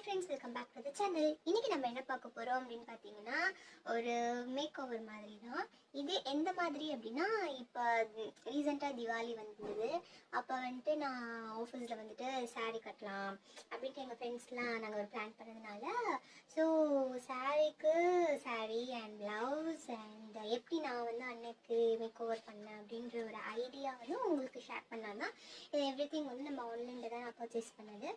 friends welcome back to the channel இன்னைக்கு நம்ம என்ன பார்க்க போறோம் அப்படின்னு பார்த்தீங்கன்னா ஒரு மேக் ஓவர் மாதிரி தான் இது எந்த மாதிரி அப்படின்னா இப்போ ரீசெண்டாக திவாலி வந்தது அப்போ வந்துட்டு நான் ஆஃபீஸில் வந்துட்டு saree கட்டலாம் அப்படின்ட்டு எங்கள் ஃப்ரெண்ட்ஸ்லாம் நாங்கள் ஒரு பிளான் பண்ணதுனால ஸோ சாரீக்கு saree அண்ட் ப்ளவுஸ் அண்ட் எப்படி நான் வந்து அன்னைக்கு மேக் ஓவர் பண்ணேன் அப்படின்ற ஒரு ஐடியா வந்து உங்களுக்கு ஷேர் பண்ணலாம் தான் இது எவ்ரி திங் வந்து நம்ம ஆன்லைனில் தான் நான் பர்ச்சேஸ் பண்ணது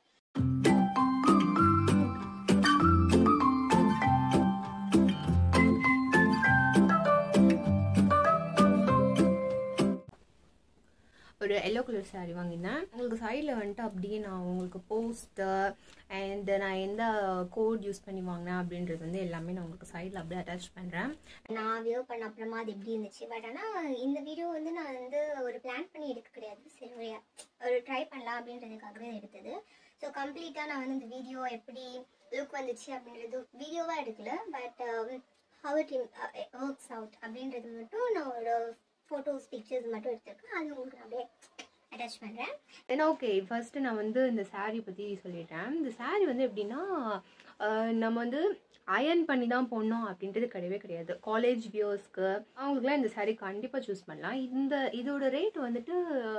ஒரு எல்லோ கலர் saree வாங்கியிருந்தேன் உங்களுக்கு சைடில் வந்துட்டு அப்படியே நான் உங்களுக்கு போஸ்டர் அண்ட் நான் எந்த கோட் யூஸ் பண்ணி வாங்கினேன் அப்படின்றது வந்து எல்லாமே நான் உங்களுக்கு சைடில் அப்படியே அட்டாச் பண்ணுறேன் நான் வியூ பண்ண அப்புறமா அது எப்படி இருந்துச்சு பட் ஆனால் இந்த வீடியோ வந்து நான் வந்து ஒரு பிளான் பண்ணி எடுக்க கிடையாது சரி ஒரு ஒரு ட்ரை பண்ணலாம் அப்படின்றதுக்காகவே எடுத்தது ஸோ கம்ப்ளீட்டாக நான் வந்து இந்த வீடியோ எப்படி லுக் வந்துச்சு அப்படின்றது வீடியோவாக எடுக்கல but how it works out அப்படின்றது மட்டும் நான் ஒரு ஃபோட்டோஸ் பிக்சர்ஸ் மட்டும் எடுத்திருக்கேன் அது உங்களுக்கு நான் அப்படியே அட்டாச் பண்ணுறேன் ஏன்னா ஓகே ஃபர்ஸ்ட்டு நான் வந்து இந்த saree பற்றி சொல்லிட்டேன் இந்த saree வந்து எப்படின்னா அஹ், நம்ம வந்து அயர்ன் பண்ணி தான் போடணும் அப்படின்றது கிடையவே கிடையாது காலேஜ் வியூவர்ஸ்க்கு அவங்களுக்குலாம் இந்த saree கண்டிப்பாக சூஸ் பண்ணலாம் இந்த இதோட ரேட் வந்துட்டு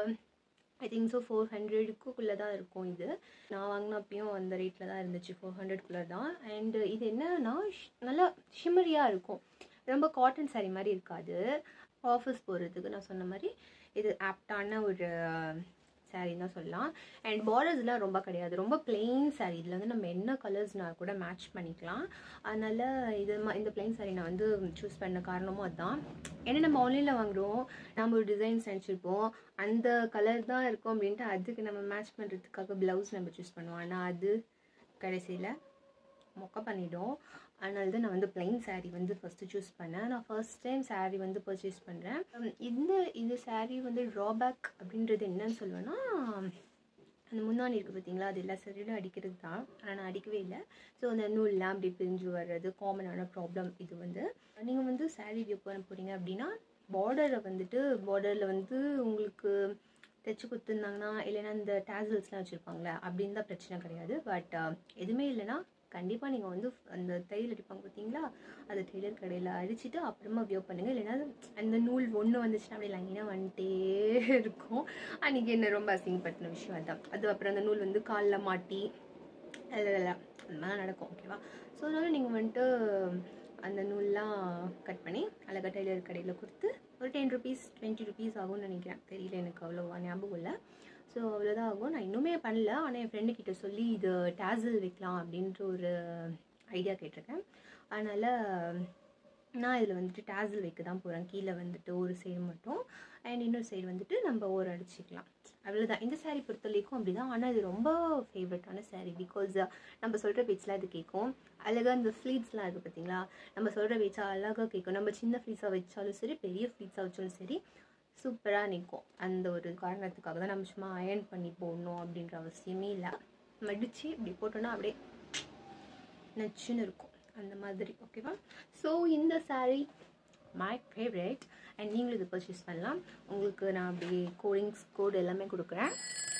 ஐ திங்க் ஸோ ஃபோர் ஹண்ட்ரடுக்குள்ளே தான் இருக்கும் இது நான் வாங்கினப்பையும் அந்த ரேட்டில் தான் இருந்துச்சு ஃபோர் ஹண்ட்ரட்குள்ளே தான் அண்ட் இது என்னன்னா ஷ்- நல்லா ஷிமரியாக இருக்கும் ரொம்ப காட்டன் saree மாதிரி இருக்காது ஆஃபீஸ் போகிறதுக்கு நான் சொன்ன மாதிரி இது ஆப்டான ஒரு saree தான் சொல்லலாம் அண்ட் பார்டர்ஸ்லாம் ரொம்ப கிடையாது ரொம்ப பிளெயின் saree இதில் வந்து நம்ம என்ன கலர்ஸ்னா கூட மேட்ச் பண்ணிக்கலாம் அதனால இது ம- இந்த பிளெயின் saree நான் வந்து சூஸ் பண்ண காரணமும் அதுதான் ஏன்னா நம்ம ஆன்லைனில் வாங்குறோம் நம்ம ஒரு டிசைன்ஸ் நினச்சிருப்போம் அந்த கலர் தான் இருக்கும் அப்படின்ட்டு அதுக்கு நம்ம மேட்ச் பண்ணுறதுக்காக ப்ளவுஸ் நம்ம சூஸ் பண்ணுவோம் ஆனால் அது கடைசியில் மொக்க பண்ணிடும் அதனால தான் நான் வந்து plain saree வந்து ஃபஸ்ட்டு சூஸ் பண்ணேன் நான் ஃபர்ஸ்ட் டைம் saree வந்து பர்ச்சேஸ் பண்ணுறேன் இந்த இது saree வந்து ட்ராபேக் அப்படின்றது என்னன்னு சொல்லுவேன்னா அந்த முன்னாடி இருக்குது பார்த்தீங்களா அது எல்லா சரியிலும் அடிக்கிறது தான் ஆனால் நான் அடிக்கவே இல்லை ஸோ அந்த நூல்லாம் அப்படி பிரிஞ்சு வர்றது காமனான ப்ராப்ளம் இது வந்து நீங்கள் வந்து saree வியூ பண்ண போகிறீங்க அப்படின்னா பார்டரை வந்துட்டு பார்டரில் வந்து உங்களுக்கு தைச்சு கொடுத்துருந்தாங்கன்னா இல்லைன்னா இந்த டேசல்ஸ்லாம் வச்சுருப்பாங்களே அப்படின்னு தான் பிரச்சனை கிடையாது பட் எதுவுமே இல்லைன்னா கண்டிப்பாக நீங்கள் வந்து அந்த தையல் அடிப்பாங்க பார்த்தீங்களா அது டெய்லர் கடையில் அடிச்சுட்டு அப்புறமா வியூ பண்ணுங்கள் இல்லைன்னா அந்த நூல் ஒன்று வந்துச்சுன்னா அப்படியே லைனாக வந்துட்டே இருக்கும் அன்றைக்கி என்ன ரொம்ப அசிங்கப்படுத்தின விஷயம் அதான் அது அப்புறம் அந்த நூல் வந்து காலில் மாட்டி அதில் அந்த மாதிரி நடக்கும் ஓகேவா ஸோ அதனால் நீங்கள் வந்துட்டு அந்த நூல்லாம் கட் பண்ணி அழகா டெய்லர் கடையில் கொடுத்து ஒரு டென் ருபீஸ் டுவெண்ட்டி ருபீஸ் ஆகும்னு நினைக்கிறேன் தெரியல எனக்கு அவ்வளோவா ஞாபகம் இல்லை ஸோ அவ்வளோதான் ஆகும் நான் இன்னுமே பண்ணல ஆனால் என் ஃப்ரெண்டு கிட்ட சொல்லி இது டேசல் வைக்கலாம் அப்படின்ற ஒரு ஐடியா கேட்டிருக்கேன் அதனால் நான் இதில் வந்துட்டு டேசல் வைக்க தான் போகிறேன் கீழே வந்துட்டு ஒரு சைடு மட்டும் அண்ட் இன்னொரு சைடு வந்துட்டு நம்ம ஓர் அடிச்சுக்கலாம் அவ்வளோதான் இந்த saree பொறுத்த வரைக்கும் அப்படி தான் ஆனால் இது ரொம்ப ஃபேவரட்டான saree பிகாஸ் நம்ம சொல்கிற பேச்செலாம் இது கேட்கும் அழகாக இந்த ஃப்ளீட்ஸ்லாம் இருக்குது பார்த்தீங்களா நம்ம சொல்கிற பேச்சா அழகாக கேட்கும் நம்ம சின்ன ஃப்ளீட்ஸாக வச்சாலும் சரி பெரிய ஃப்ளீட்ஸாக வச்சாலும் சரி சூப்பராக நிற்கும் அந்த ஒரு காரணத்துக்காக தான் நம்ம சும்மா அயர்ன் பண்ணி போடணும் அப்படின்ற அவசியமே இல்லை மடித்து இப்படி போட்டோன்னா அப்படியே நச்சுன்னு இருக்கும் அந்த மாதிரி ஓகேவா ஸோ இந்த saree மை ஃபேவரட் அண்ட் நீங்களும் இது பர்ச்சேஸ் பண்ணலாம் உங்களுக்கு நான் அப்படியே கோடிங்ஸ் கோடு எல்லாமே கொடுக்குறேன்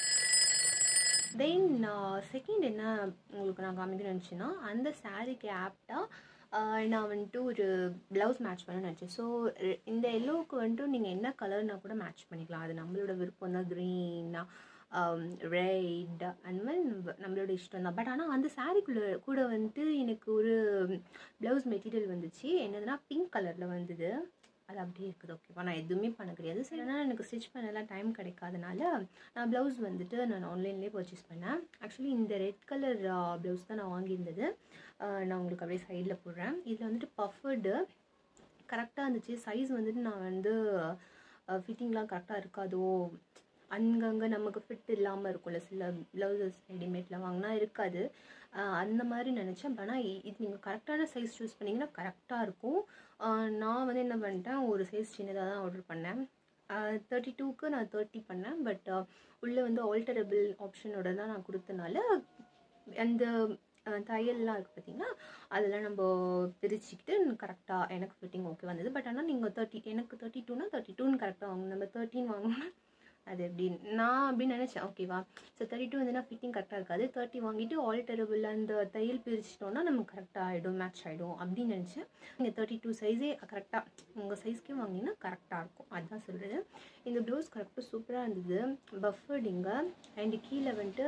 தென் செகண்ட் என்ன உங்களுக்கு நான் காமிக்கணும்னு நினச்சேன்னா அந்த சாரீக்கு ஆப்டாக நான் வந்துட்டு ஒரு ப்ளவுஸ் மேட்ச் பண்ண நினச்சேன் ஸோ இந்த எல்லோவுக்கு வந்துட்டு நீங்கள் என்ன கலர்னா கூட மேட்ச் பண்ணிக்கலாம் அது நம்மளோட விருப்பம் தான் க்ரீனா ரெட் அந்த மாதிரி நம்ம நம்மளோட இஷ்டம் தான் பட் ஆனால் அந்த சாரீக்குள்ளே கூட வந்துட்டு எனக்கு ஒரு ப்ளவுஸ் மெட்டீரியல் வந்துச்சு என்னதுன்னா பிங்க் கலரில் வந்தது அது அப்படியே இருக்குது ஓகேவா நான் எதுவுமே பண்ண கிடையாது சரி ஆனால் எனக்கு ஸ்டிச் பண்ணலாம் டைம் கிடைக்காதனால நான் ப்ளவுஸ் வந்துட்டு நான் ஆன்லைன்லேயே பர்ச்சேஸ் பண்ணேன் ஆக்சுவலி இந்த ரெட் கலர் ப்ளவுஸ் தான் நான் வாங்கியிருந்தது அஹ் நான் உங்களுக்கு அப்படியே சைடில் போடுறேன் இதில் வந்துட்டு பஃபர்டு கரெக்டாக இருந்துச்சு சைஸ் வந்துட்டு நான் வந்து ஃபிட்டிங்லாம் கரெக்டாக இருக்காதோ அங்கங்கே நமக்கு ஃபிட் இல்லாமல் இருக்கும்ல சில ப்ளவுசஸ் ரெடிமேடில் வாங்கினா இருக்காது அஹ் அந்த மாதிரி நினச்சேன் பட் ஆனால் இது நீங்கள் கரெக்டான சைஸ் சூஸ் பண்ணிங்கன்னா கரெக்டாக இருக்கும் அஹ் நான் வந்து என்ன பண்ணிட்டேன் ஒரு சைஸ் சின்னதாக தான் ஆர்டர் பண்ணேன் தேர்ட்டி டூக்கு நான் தேர்ட்டி பண்ணேன் பட் உள்ளே வந்து ஆல்டரபிள் ஆப்ஷனோட தான் நான் கொடுத்தனால அந்த அஹ், தையல்லாம் இருக்குது பார்த்தீங்களா அதெல்லாம் நம்ம பிரிச்சுக்கிட்டு கரெக்டாக எனக்கு ஃபிட்டிங் ஓகே வந்தது பட் ஆனால் நீங்கள் தேர்ட்டி எனக்கு தேர்ட்டி டூனா தேர்ட்டி டூன்னு கரெக்டாக வாங்கணும் நம்ம தேர்ட்டின் வாங்கினா அது எப்படி நான் அப்படின்னு நினச்சேன் ஓகேவா ஸோ தேர்ட்டி டூ வந்துன்னா ஃபிட்டிங் கரெக்டாக இருக்காது தேர்ட்டி வாங்கிட்டு ஆல்டரபிள் அந்த தையல் பிரிச்சிட்டோம்னா நமக்கு கரெக்டாக ஆகிடும் மேட்ச் ஆகிடும் அப்படின்னு நினச்சேன் நீங்கள் தேர்ட்டி டூ சைஸே கரெக்டாக உங்கள் சைஸ்க்கே வாங்கினீங்கன்னா கரெக்டாக இருக்கும் அதுதான் சொல்கிறது இந்த ப்ளவுஸ் கரெக்டாக சூப்பராக இருந்தது பஃபர்டிங்க அண்ட் கீழே வந்துட்டு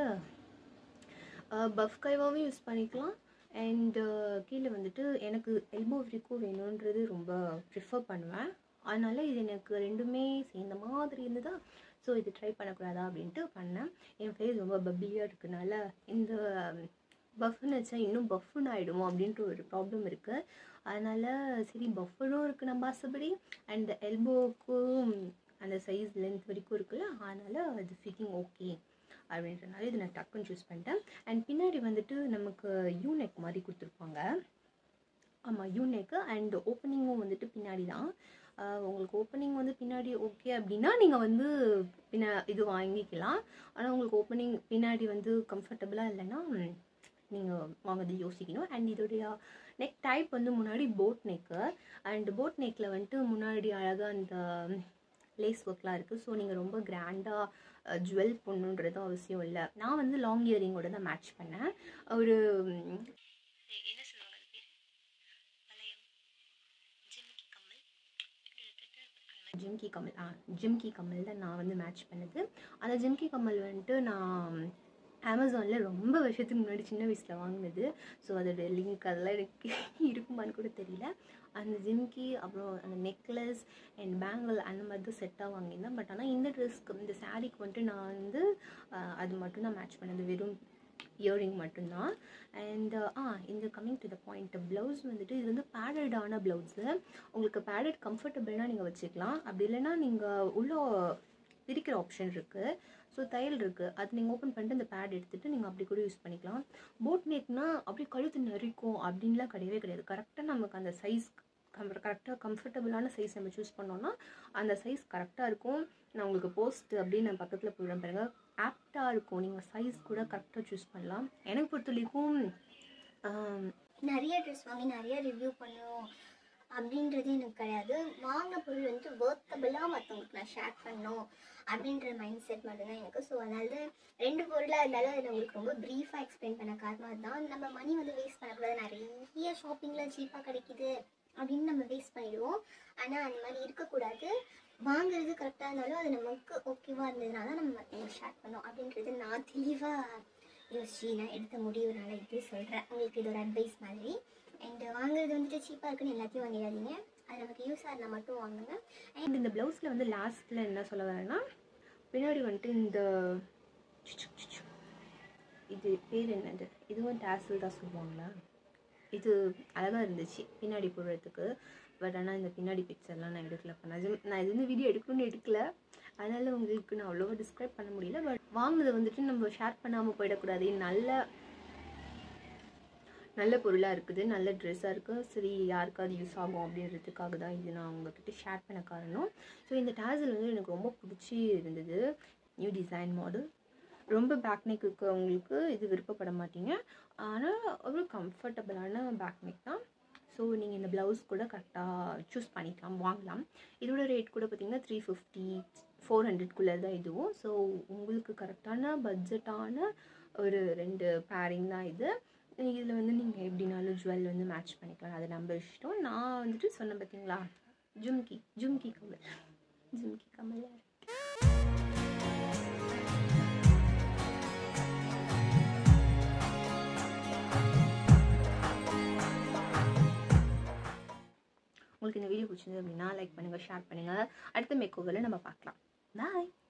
பஃப் கைவாகவும் யூஸ் பண்ணிக்கலாம் அண்டு கீழே வந்துட்டு எனக்கு எல்போ வரைக்கும் வேணுன்றது ரொம்ப ப்ரிஃபர் பண்ணுவேன் அதனால் இது எனக்கு ரெண்டுமே சேர்ந்த மாதிரி இருந்ததா ஸோ இது ட்ரை பண்ணக்கூடாதா அப்படின்ட்டு பண்ணேன் என் ஃபேஸ் ரொம்ப பப்ளியாக இருக்கனால இந்த பஃப்னு வச்சா இன்னும் பஃப்னு ஆகிடுமோ அப்படின்ட்டு ஒரு ப்ராப்ளம் இருக்குது அதனால் சரி பஃபரும் இருக்குது நம்ம ஆசைப்படி அண்ட் எல்போவுக்கும் அந்த சைஸ் லென்த் வரைக்கும் இருக்குல்ல அதனால் அது ஃபிட்டிங் ஓகே அப்படின்றனால இது நான் டக்குன்னு சூஸ் பண்ணிட்டேன் அண்ட் பின்னாடி வந்துட்டு நமக்கு யூனெக் மாதிரி கொடுத்துருப்பாங்க ஆமாம் யூனெக்கு அண்ட் ஓப்பனிங்கும் வந்துட்டு பின்னாடி தான் உங்களுக்கு ஓப்பனிங் வந்து பின்னாடி ஓகே அப்படின்னா நீங்கள் வந்து பின்னா இது வாங்கிக்கலாம் ஆனால் உங்களுக்கு ஓப்பனிங் பின்னாடி வந்து கம்ஃபர்டபுளாக இல்லைன்னா நீங்கள் வாங்குறது யோசிக்கணும் அண்ட் இதோடைய நெக் டைப் வந்து முன்னாடி போட் நெக்கு அண்ட் போட் நெக்கில் வந்துட்டு முன்னாடி அழகாக அந்த லேஸ் ஒர்க்லாம் இருக்குது ஸோ நீங்கள் ரொம்ப கிராண்டாக ஜுவல் பண்ணுன்றது அவசியம் இல்லை நான் வந்து லாங் இயரிங்கோட தான் மேட்ச் பண்ணேன் ஒரு என்ன சொல்லுவாங்க அது பேர் வளையம் ஜிமிக்கி கம்மல் ஜிம்கி கம்மல் ஆ ஜிம்கி கம்மல் தான் நான் வந்து மேட்ச் பண்ணது அந்த ஜிம்கி கம்மல் வந்துட்டு நான் அமேசானில் ரொம்ப வருஷத்துக்கு முன்னாடி சின்ன வயசில் வாங்கினது ஸோ அதோட லிங்க் அதெல்லாம் எனக்கு இருக்குமான்னு கூட தெரியல அந்த ஜிம்கி அப்புறம் அந்த நெக்லஸ் அண்ட் பேங்கிள் அந்த மாதிரி தான் செட்டாக வாங்கியிருந்தேன் பட் ஆனால் இந்த ட்ரெஸ்க்கு இந்த சாரீக்கு வந்துட்டு நான் வந்து அது மட்டும்தான் மேட்ச் பண்ணது வெறும் இயரிங் மட்டும்தான் அண்ட் ஆ இந்த coming to the point blouse வந்துட்டு இது வந்து பேடடான ப்ளவுஸு உங்களுக்கு பேடட் கம்ஃபர்டபுள்னால் நீங்கள் வச்சுக்கலாம் அப்படி இல்லைன்னா நீங்கள் உள்ள பிரிக்கிற ஆப்ஷன் இருக்குது ஸோ தையல் இருக்குது அது நீங்கள் ஓப்பன் பண்ணிட்டு அந்த பேட் எடுத்துகிட்டு நீங்கள் அப்படி கூட யூஸ் பண்ணிக்கலாம் போட் நெக்னா அப்படி கழுத்து நெரிக்கும் அப்படின்லாம் கிடையவே கிடையாது கரெக்டாக நமக்கு அந்த சைஸ் கம் கரெக்டாக கம்ஃபர்டபுளான சைஸ் நம்ம சூஸ் பண்ணோன்னா அந்த சைஸ் கரெக்டாக இருக்கும் நான் உங்களுக்கு போஸ்ட் அப்படின்னு நான் பக்கத்தில் போயிடுறேன் பாருங்கள் ஆப்டாக இருக்கும் நீங்கள் சைஸ் கூட கரெக்டாக சூஸ் பண்ணலாம் எனக்கு பொறுத்த வரைக்கும் நிறைய ட்ரெஸ் வாங்கி நிறைய ரிவ்யூ பண்ணும் அப்படின்றது எனக்கு கிடையாது வாங்கின பொருள் வந்துட்டு ஒர்த்தபிளாக மற்றவங்களுக்கு நான் ஷேர் பண்ணணும் அப்படின்ற மைண்ட் செட் மட்டும்தான் எனக்கு ஸோ அதாவது ரெண்டு பொருளாக இருந்தாலும் அதில் உங்களுக்கு ரொம்ப ப்ரீஃபாக எக்ஸ்பிளைன் பண்ண காரணம் அதுதான் நம்ம மணி வந்து வேஸ்ட் பண்ணக்கூடாது நிறைய ஷாப்பிங்கில் சீப்பாக கிடைக்குது அப்படின்னு நம்ம வேஸ்ட் பண்ணிடுவோம் ஆனால் அந்த மாதிரி இருக்கக்கூடாது வாங்குறது கரெக்டாக இருந்தாலும் அது நமக்கு ஓகேவாக இருந்ததுனால தான் நம்ம மற்றவங்களுக்கு ஷேர் பண்ணோம் அப்படின்றது நான் தெளிவாக யோசிச்சு நான் எடுத்த முடிவுனால இப்படி சொல்கிறேன் உங்களுக்கு இது ஒரு அட்வைஸ் மாதிரி அண்ட் வாங்குறது வந்துட்டு சீப்பாக இருக்குன்னு எல்லாத்தையும் வாங்கிடாதீங்க அது நமக்கு யூஸ் இருந்தால் மட்டும் வாங்குங்க அண்ட் இந்த ப்ளவுஸில் வந்து லாஸ்ட்டில் என்ன சொல்ல வரேன்னா பின்னாடி வந்துட்டு இந்த இது பேர் என்னது இதுவும் டேசல் தான் சொல்லுவாங்களா இது அழகாக இருந்துச்சு பின்னாடி போடுறதுக்கு பட் ஆனால் இந்த பின்னாடி பிக்சர்லாம் நான் எடுக்கல பண்ண நான் இது வந்து வீடியோ எடுக்கணும்னு எடுக்கல அதனால் உங்களுக்கு நான் அவ்வளோவா டிஸ்கிரைப் பண்ண முடியல பட் வாங்கினதை வந்துட்டு நம்ம ஷேர் பண்ணாமல் போயிடக்கூடாது நல்ல நல்ல பொருளாக இருக்குது நல்ல ட்ரெஸ்ஸாக இருக்குது சரி யாருக்காவது யூஸ் ஆகும் அப்படின்றதுக்காக தான் இது நான் உங்ககிட்ட ஷேர் பண்ண காரணம் ஸோ இந்த டேசல் வந்து எனக்கு ரொம்ப பிடிச்சி இருந்தது நியூ டிசைன் மாடல் ரொம்ப பேக் நெக் இருக்கவங்களுக்கு இது விருப்பப்பட மாட்டீங்க ஆனால் ஒரு கம்ஃபர்டபுளான பேக் நெக் தான் ஸோ நீங்கள் இந்த ப்ளவுஸ் கூட கரெக்டாக சூஸ் பண்ணிக்கலாம் வாங்கலாம் இதோட ரேட் கூட பார்த்தீங்கன்னா த்ரீ ஃபிஃப்டி ஃபோர் ஹண்ட்ரட்குள்ளே தான் இதுவும் ஸோ உங்களுக்கு கரெக்டான பட்ஜெட்டான ஒரு ரெண்டு பேரிங் தான் இது இதில் வந்து நீங்கள் எப்படினாலும் ஜுவல் வந்து மேட்ச் பண்ணிக்கலாம் அது நம்ம இஷ்டம் நான் வந்துட்டு சொன்னேன் பார்த்தீங்களா ஜும்கி ஜும்கி கமல் ஜும்கி கமல் உங்களுக்கு இந்த வீடியோ பிடிச்சிருந்தது அப்படின்னா லைக் பண்ணுங்கள் ஷேர் பண்ணுங்கள் அடுத்த மேக்கோவில் நம்ம பார்க்கலாம் பாய்